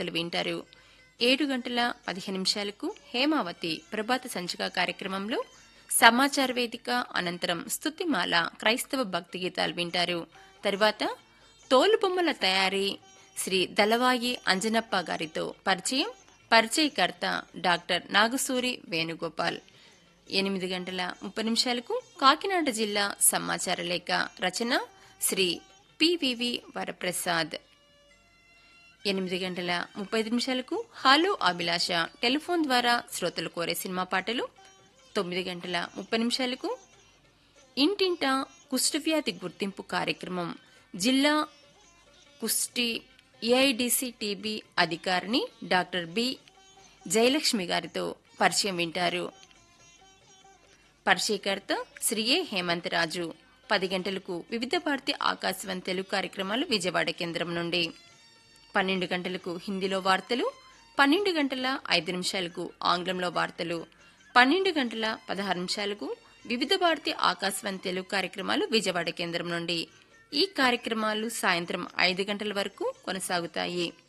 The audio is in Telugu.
వార్తలు వింటారు ఏడు గంటల పదిహేను నిమిషాలకు హేమావతి ప్రభాత సంచిక కార్యక్రమంలో సమాచార వేదిక అనంతరం స్తుతిమాల క్రైస్తవ భక్తి గీతాలు వింటారు తరువాత తోలుబొమ్మల తయారీ శ్రీ దళవాయి అంజనప్ప గారితో పరిచయం పరిచయకర్త డాక్టర్ నాగసూరి వేణుగోపాల్ ఎనిమిది గంటల ముప్పై నిమిషాలకు కాకినాడ జిల్లా సమాచార లేఖ రచన శ్రీ పివివి వరప్రసాద్ ఎనిమిది గంటల ముప్పై నిమిషాలకు హలో అభిలాష టెలిఫోన్ ద్వారా శ్రోతలు కోరే సినిమా పాటలు తొమ్మిది గంటల ముప్పై నిమిషాలకు ఇంటింట కుష్ఠవ్యాధి గుర్తింపు కార్యక్రమం జిల్లా కుష్టి ఏఐడిసి టీబీ అధికారిని డాక్టర్ బి జయలక్ష్మి గారితో పరిచయం వింటారు పరిచయకర్త శ్రీ ఏ హేమంత్ రాజు పది గంటలకు వివిధ భారతి ఆకాశవాణి తెలుగు కార్యక్రమాలు విజయవాడ కేంద్రం నుండి పన్నెండు గంటలకు హిందీలో వార్తలు పన్నెండు గంటల ఐదు నిమిషాలకు ఆంగ్లంలో వార్తలు పన్నెండు గంటల పదహారు నిమిషాలకు వివిధ భారతి ఆకాశవాణి తెలుగు కార్యక్రమాలు విజయవాడ కేంద్రం నుండి ఈ కార్యక్రమాలు సాయంత్రం ఐదు గంటల వరకు కొనసాగుతాయి